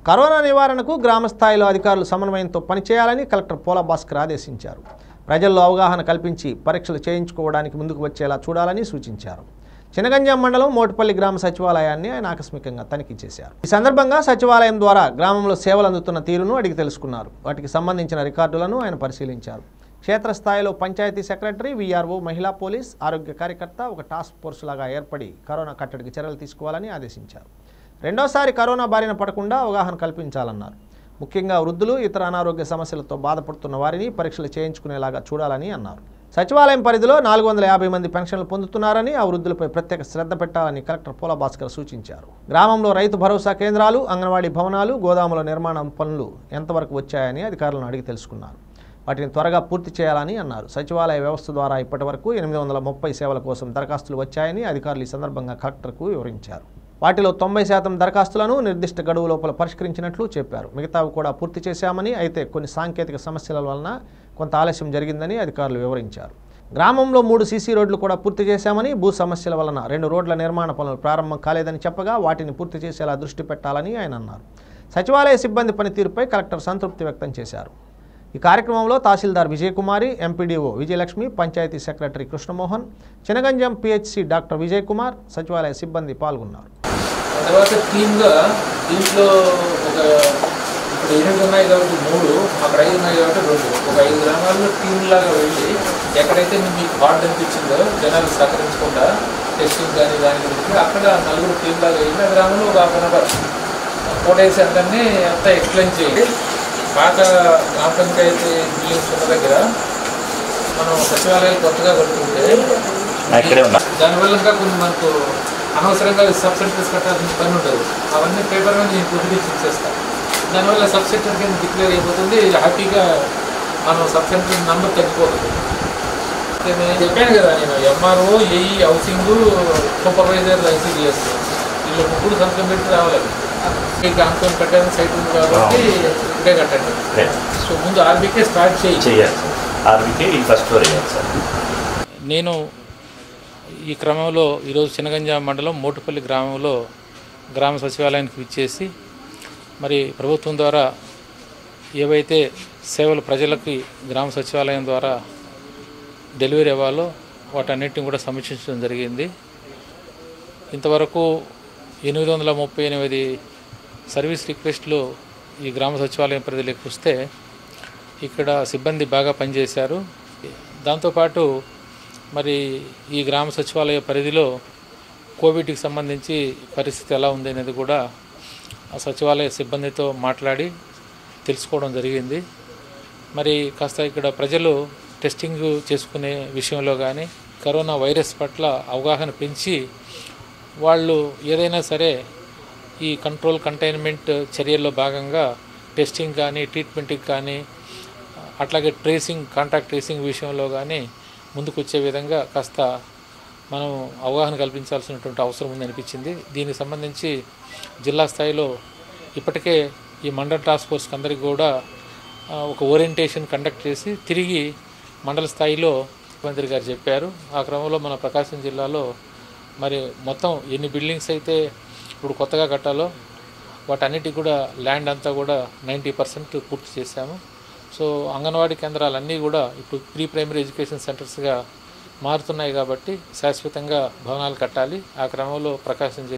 corona నివారణకు గ్రామ స్థాయిలో అధికారులు సమన్వయంతో పనిచేయాలని కలెక్టర్ పోలా భాస్కర్ ఆదేశించారు ప్రజల్లో అవగాహన కల్పించి పరీక్షలు చేయించుకోవడానికి ముందుకు వచ్చేలా చూడాలని సూచించారు చినగంజాం మండలం మోటుపల్లి గ్రామ సచివాలయాన్ని ఆయన ఆకస్మికంగా తనిఖీ చేశారు ఈ సందర్భంగా సచివాలయం ద్వారా గ్రామంలో సేవలు అందుతున్న తీరును అడిగి తెలుసుకున్నారు వాటికి సంబంధించిన రికార్డులను ఆయన పరిశీలించారు క్షేత్రస్థాయిలో పంచాయతీ సెక్రటరీ వీఆర్ఓ మహిళా పోలీస్ ఆరోగ్య కార్యకర్త ఒక టాస్క్ ఫోర్స్ లాగా ఏర్పడి కరోనా కట్టడికి చర్యలు తీసుకోవాలని ఆదేశించారు రెండోసారి కరోనా బారిన పడకుండా అవగాహన కల్పించాలన్నారు ముఖ్యంగా వృద్ధులు ఇతర అనారోగ్య సమస్యలతో బాధపడుతున్న వారిని పరీక్షలు చేయించుకునేలాగా చూడాలని అన్నారు సచివాలయం పరిధిలో నాలుగు వందల యాభై మంది పెన్షన్లు పొందుతున్నారని ఆ వృద్ధులపై ప్రత్యేక శ్రద్ధ పెట్టాలని కలెక్టర్ పోల భాస్కర్ సూచించారు గ్రామంలో రైతు భరోసా కేంద్రాలు అంగన్వాడీ భవనాలు గోదాముల నిర్మాణం పనులు ఎంతవరకు వచ్చాయని అధికారులను అడిగి తెలుసుకున్నారు వాటిని త్వరగా పూర్తి చేయాలని అన్నారు సచివాలయ వ్యవస్థ ద్వారా ఇప్పటివరకు ఎనిమిది వందల ముప్పై సేవల కోసం దరఖాస్తులు వచ్చాయని అధికారులు ఈ సందర్భంగా కలెక్టర్కు వివరించారు వాటిలో తొంభై శాతం దరఖాస్తులను నిర్దిష్ట గడువు లోపల పరిష్కరించినట్లు చెప్పారు మిగతావి కూడా పూర్తి చేశామని అయితే కొన్ని సాంకేతిక సమస్యల వలన కొంత ఆలస్యం జరిగిందని అధికారులు వివరించారు గ్రామంలో మూడు సీసీ రోడ్లు కూడా పూర్తి చేశామని భూ సమస్యల వలన రెండు రోడ్ల నిర్మాణ పనులు ప్రారంభం కాలేదని చెప్పగా వాటిని పూర్తి చేసేలా దృష్టి పెట్టాలని ఆయన అన్నారు సచివాలయ సిబ్బంది పనితీరుపై కలెక్టర్ సంతృప్తి వ్యక్తం చేశారు ఈ కార్యక్రమంలో tahsildar Vijayakumari MPDO Vijayalakshmi panchayat secretary Krishnamohan Chinaganjam PHC doctor Vijay Kumar సచివాలయ సిబ్బంది పాల్గొన్నారు తర్వాత టీమ్గా దీంట్లో ఒక ఇప్పుడు ఎనిమిది ఉన్నాయి కాబట్టి మూడు అక్కడ ఐదు ఉన్నాయి కాబట్టి రెండు ఒక ఐదు గ్రామాల్లో టీం లాగా వెళ్ళి ఎక్కడైతే మీకు హార్డ్ అనిపించిందో జనాలు సహకరించకుండా టెస్టింగ్ కానీ దాని గురించి అక్కడ నలుగురు టీం లాగా వెళ్ళి ఆ గ్రామంలో ఒక హాఫ్ అన్ అవర్ ఫోటోస్ అందరినీ అంతా ఎక్స్ప్లెయిన్ చేయండి పాత గ్రామ పంచాయతీ బిల్డింగ్స్ ఉన్న దగ్గర మనం సచివాలయాలు కొత్తగా కడుతుంటే ఇక్కడే ఉన్నా దానివల్ల ఇంకా కొన్ని మనకు అనవసరంగా సబ్ సెంటర్స్ కట్టాల్సిన పని ఉండదు అవన్నీ పేపర్ మీద నేను పొద్దుకి ఇచ్చేస్తాను దానివల్ల సబ్ సెంటర్ కింద డిక్లేర్ అయిపోతుంది హ్యాపీగా మనం సబ్ సెంటర్ నంబర్ తగ్గిపోతుంది అయితే నేను చెప్పాను కదా నేను MRO AE housing supervisor ICDS వీళ్ళు ముగ్గురు సంతకం పెట్టి రావాలి మీకు అనుకుని కట్టడానికి సైట్ ఉంది కాబట్టి ఇక్కడే కట్టండి సో ముందు ఆర్బీకే స్టార్ట్ చేయి చెయ్యాలి సార్ ఆర్బీకే ఈ ఫస్ట్ ఫ్లోర్ వేయాలి సార్ నేను ఈ క్రమంలో ఈరోజు చినగంజాం మండలం మోటుపల్లి గ్రామంలో గ్రామ సచివాలయానికి విచ్చేసి మరి ప్రభుత్వం ద్వారా ఏవైతే సేవలు ప్రజలకి గ్రామ సచివాలయం ద్వారా డెలివరీ అవ్వాలో వాటన్నిటిని కూడా సమీక్షించడం జరిగింది ఇంతవరకు ఎనిమిది వందల ముప్పై ఎనిమిది సర్వీస్ రిక్వెస్ట్లు ఈ గ్రామ సచివాలయం పరిధిలోకి వస్తే ఇక్కడ సిబ్బంది బాగా పనిచేశారు దాంతోపాటు మరి ఈ గ్రామ సచివాలయ పరిధిలో కోవిడ్కి సంబంధించి పరిస్థితి ఎలా ఉంది అనేది కూడా ఆ సచివాలయ సిబ్బందితో మాట్లాడి తెలుసుకోవడం జరిగింది మరి కాస్త ఇక్కడ ప్రజలు టెస్టింగ్ చేసుకునే విషయంలో కానీ కరోనా వైరస్ పట్ల అవగాహన పెంచి వాళ్ళు ఏదైనా సరే ఈ కంట్రోల్ కంటైన్మెంట్ చర్యల్లో భాగంగా టెస్టింగ్ కానీ ట్రీట్మెంట్కి కానీ అట్లాగే ట్రేసింగ్ కాంటాక్ట్ ట్రేసింగ్ విషయంలో కానీ ముందుకు వచ్చే విధంగా కాస్త మనం అవగాహన కల్పించాల్సినటువంటి అవసరం ఉంది అనిపించింది దీనికి సంబంధించి జిల్లా స్థాయిలో ఇప్పటికే ఈ మండల టాస్క్ ఫోర్స్కి అందరికీ కూడా ఆ, ఒక ఓరియంటేషన్ కండక్ట్ చేసి తిరిగి మండల స్థాయిలో ముఖ్యమంత్రి గారు చెప్పారు ఆ క్రమంలో మన ప్రకాశం జిల్లాలో మరి మొత్తం ఎన్ని బిల్డింగ్స్ అయితే ఇప్పుడు కొత్తగా కట్టాలో వాటన్నిటికి కూడా ల్యాండ్ అంతా కూడా నైంటీ పర్సెంట్ పూర్తి చేశాము సో అంగన్వాడీ కేంద్రాలన్నీ కూడా ఇప్పుడు ప్రీ ప్రైమరీ ఎడ్యుకేషన్ సెంటర్స్గా మారుతున్నాయి కాబట్టి శాశ్వతంగా భవనాలు కట్టాలి ఆ క్రమంలో ప్రకాశం జిల్లా